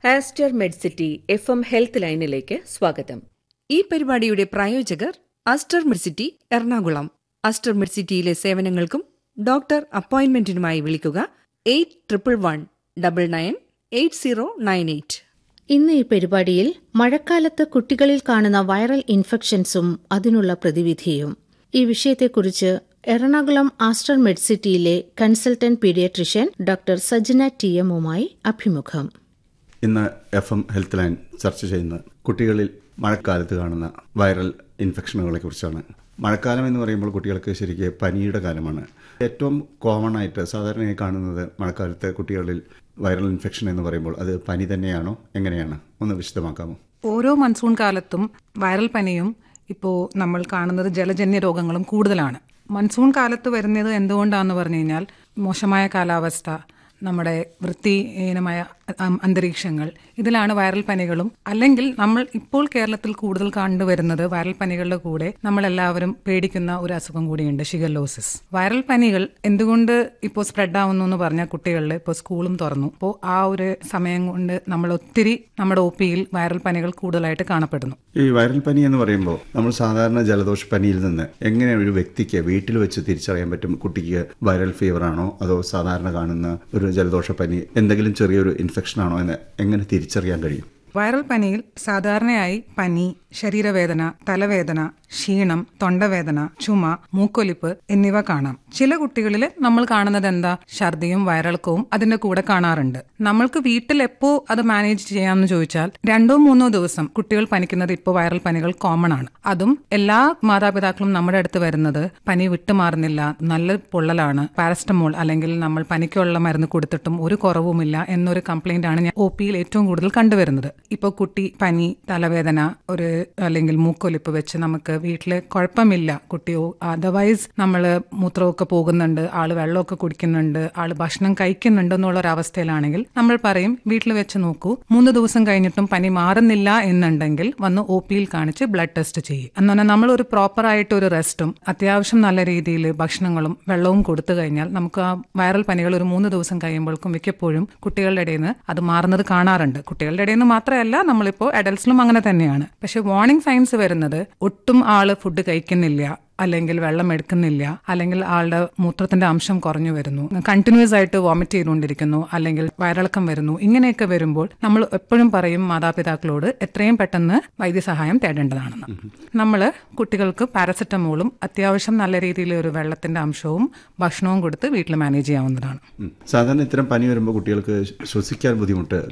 Aster Medcity F M health ലൈനിലേക്ക് സ്വാഗതം ഈ പരിപാടിയുടെ പ്രായോജകർ അസ്റ്റർ മിഡ്സിറ്റി എറണാകുളം അസ്റ്റർ മിഡ്സിറ്റിയിലെ സേവനങ്ങൾക്കും ഡോക്ടർ അപ്പോയിന്റ്മെന്റിനുമായി വിളിക്കുക eight triple one double nine eight zero nine eight ഇന്ന് ഈ പരിപാടിയിൽ മഴക്കാലത്ത് കുട്ടികളിൽ കാണുന്ന വൈറൽ ഇൻഫെക്ഷൻസും അതിനുള്ള പ്രതിവിധിയും ഈ വിഷയത്തെക്കുറിച്ച് എറണാകുളം ആസ്റ്റർ മെഡ്സിറ്റിയിലെ consultant paediatrician doctor Sajna T എമ്മുമായി അഭിമുഖം ഇന്ന് എഫ് എം ഹെൽത്ത് ലൈൻ ചർച്ച ചെയ്യുന്നത് കുട്ടികളിൽ മഴക്കാലത്ത് കാണുന്ന വൈറൽ ഇൻഫെക്ഷനുകളെ കുറിച്ചാണ് മഴക്കാലം എന്ന് പറയുമ്പോൾ കുട്ടികൾക്ക് ശരിക്ക് പനിയുടെ കാലമാണ് ഏറ്റവും കോമൺ ആയിട്ട് സാധാരണയായി കാണുന്നത് മഴക്കാലത്ത് കുട്ടികളിൽ വൈറൽ ഇൻഫെക്ഷൻ എന്ന് പറയുമ്പോൾ അത് പനി തന്നെയാണോ എങ്ങനെയാണ് ഒന്ന് വിശദമാക്കാമോ ഓരോ മൺസൂൺ കാലത്തും വൈറൽ പനിയും ഇപ്പോൾ നമ്മൾ കാണുന്നത് ജലജന്യ രോഗങ്ങളും കൂടുതലാണ് മൺസൂൺ കാലത്ത് വരുന്നത് എന്തുകൊണ്ടാണെന്ന് പറഞ്ഞു കഴിഞ്ഞാൽ മോശമായ കാലാവസ്ഥ നമ്മുടെ വൃത്തിഹീനമായ അം- അന്തരീക്ഷങ്ങൾ ഇതിലാണ് വൈറൽ പനികളും അല്ലെങ്കിൽ നമ്മൾ ഇപ്പോൾ കേരളത്തിൽ കൂടുതൽ കണ്ടുവരുന്നത് വൈറൽ പനികളുടെ കൂടെ നമ്മൾ എല്ലാവരും പേടിക്കുന്ന ഒരു അസുഖം കൂടിയുണ്ട് ഷിഗല്ലോസിസ് വൈറൽ പനികൾ എന്തുകൊണ്ട് ഇപ്പോൾ സ്പ്രെഡ് ആവുന്നു എന്ന് പറഞ്ഞാൽ കുട്ടികളിൽ ഇപ്പോൾ സ്കൂളും തുറന്നു അപ്പോൾ ആ ഒരു സമയം കൊണ്ട് നമ്മൾ ഒത്തിരി നമ്മുടെ ഒ പിയിൽ വൈറൽ പനികൾ കൂടുതലായിട്ട് കാണപ്പെടുന്നു ഈ വൈറൽ പനി എന്ന് പറയുമ്പോൾ നമ്മൾ സാധാരണ ജലദോഷ പനിയിൽ നിന്ന് എങ്ങനെ ഒരു വ്യക്തിക്ക് വീട്ടിൽ വെച്ച് തിരിച്ചറിയാൻ പറ്റും കുട്ടിക്ക് വൈറൽ ഫീവർ ആണോ അതോ സാധാരണ കാണുന്ന ഒരു ജലദോഷ പനി എന്തെങ്കിലും ചെറിയൊരു ഇൻഫെക്ഷൻ ആണോ എന്ന് എങ്ങനെ തിരിച്ചറിയാൻ കഴിയും വൈറൽ പനിയിൽ സാധാരണയായി പനി ശരീരവേദന തലവേദന ക്ഷീണം തൊണ്ടവേദന ചുമ മൂക്കൊലിപ്പ് എന്നിവ കാണാം ചില കുട്ടികളിൽ നമ്മൾ കാണുന്നത് എന്താ ഛർദിയും വയറിളക്കവും അതിന്റെ കൂടെ കാണാറുണ്ട് നമ്മൾക്ക് വീട്ടിൽ എപ്പോ അത് മാനേജ് ചെയ്യാമെന്ന് ചോദിച്ചാൽ രണ്ടോ മൂന്നോ ദിവസം കുട്ടികൾ പനിക്കുന്നത് ഇപ്പോൾ വൈറൽ പനികൾ കോമൺ ആണ് അതും എല്ലാ മാതാപിതാക്കളും നമ്മുടെ അടുത്ത് വരുന്നത് പനി വിട്ടുമാറുന്നില്ല നല്ല പൊള്ളലാണ് പാരസ്റ്റമോൾ അല്ലെങ്കിൽ നമ്മൾ പനിക്കുള്ള മരുന്ന് കൊടുത്തിട്ടും ഒരു കുറവുമില്ല എന്നൊരു കംപ്ലൈന്റ് ആണ് ഞാൻ ഒ പിയിൽ ഏറ്റവും കൂടുതൽ കണ്ടുവരുന്നത് ഇപ്പോൾ കുട്ടി പനി തലവേദന ഒരു അല്ലെങ്കിൽ മൂക്കൊലിപ്പ് വെച്ച് നമുക്ക് വീട്ടില് കുഴപ്പമില്ല കുട്ടിയോ അതർവൈസ് നമ്മൾ മൂത്രമൊക്കെ പോകുന്നുണ്ട് ആള് വെള്ളമൊക്കെ കുടിക്കുന്നുണ്ട് ആള് ഭക്ഷണം കഴിക്കുന്നുണ്ട് എന്നുള്ള ഒരു അവസ്ഥയിലാണെങ്കിൽ നമ്മൾ പറയും വീട്ടിൽ വെച്ച് നോക്കൂ മൂന്ന് ദിവസം കഴിഞ്ഞിട്ടും പനി മാറുന്നില്ല എന്നുണ്ടെങ്കിൽ വന്ന് ഒ പിയിൽ കാണിച്ച് ബ്ലഡ് ടെസ്റ്റ് ചെയ്യും എന്ന് പറഞ്ഞാൽ നമ്മൾ ഒരു പ്രോപ്പർ ആയിട്ട് ഒരു റെസ്റ്റും അത്യാവശ്യം നല്ല രീതിയിൽ ഭക്ഷണങ്ങളും വെള്ളവും കൊടുത്തു കഴിഞ്ഞാൽ നമുക്ക് ആ വൈറൽ പനികൾ ഒരു മൂന്ന് ദിവസം കഴിയുമ്പോഴേക്കും മിക്കപ്പോഴും കുട്ടികളുടെ ഇടയിൽ നിന്ന് അത് മാറുന്നത് കാണാറുണ്ട് കുട്ടികളുടെ ഇടയിൽ നിന്ന് മാത്രമല്ല നമ്മളിപ്പോൾ അഡൽട്സിലും അങ്ങനെ തന്നെയാണ് പക്ഷെ വാർണിംഗ് സൈൻസ് വരുന്നത് ഒട്ടും ആള് ഫുഡ് കഴിക്കുന്നില്ല അല്ലെങ്കിൽ വെള്ളം എടുക്കുന്നില്ല അല്ലെങ്കിൽ ആളുടെ മൂത്രത്തിന്റെ അംശം കുറഞ്ഞു വരുന്നു കണ്ടിന്യൂസ് ആയിട്ട് വോമിറ്റ് ചെയ്തുകൊണ്ടിരിക്കുന്നു അല്ലെങ്കിൽ വയറിളക്കം വരുന്നു ഇങ്ങനെയൊക്കെ വരുമ്പോൾ നമ്മൾ എപ്പോഴും പറയും മാതാപിതാക്കളോട് എത്രയും പെട്ടെന്ന് വൈദ്യസഹായം തേടേണ്ടതാണെന്ന് നമ്മൾ കുട്ടികൾക്ക് പാരസെറ്റമോളും അത്യാവശ്യം നല്ല രീതിയിൽ ഒരു വെള്ളത്തിന്റെ അംശവും ഭക്ഷണവും കൊടുത്ത് വീട്ടിൽ മാനേജ് ചെയ്യാവുന്നതാണ് ഉം. സാധാരണ ഇത്തരം പനി വരുമ്പോൾ കുട്ടികൾക്ക് ശ്വസിക്കാൻ ബുദ്ധിമുട്ട്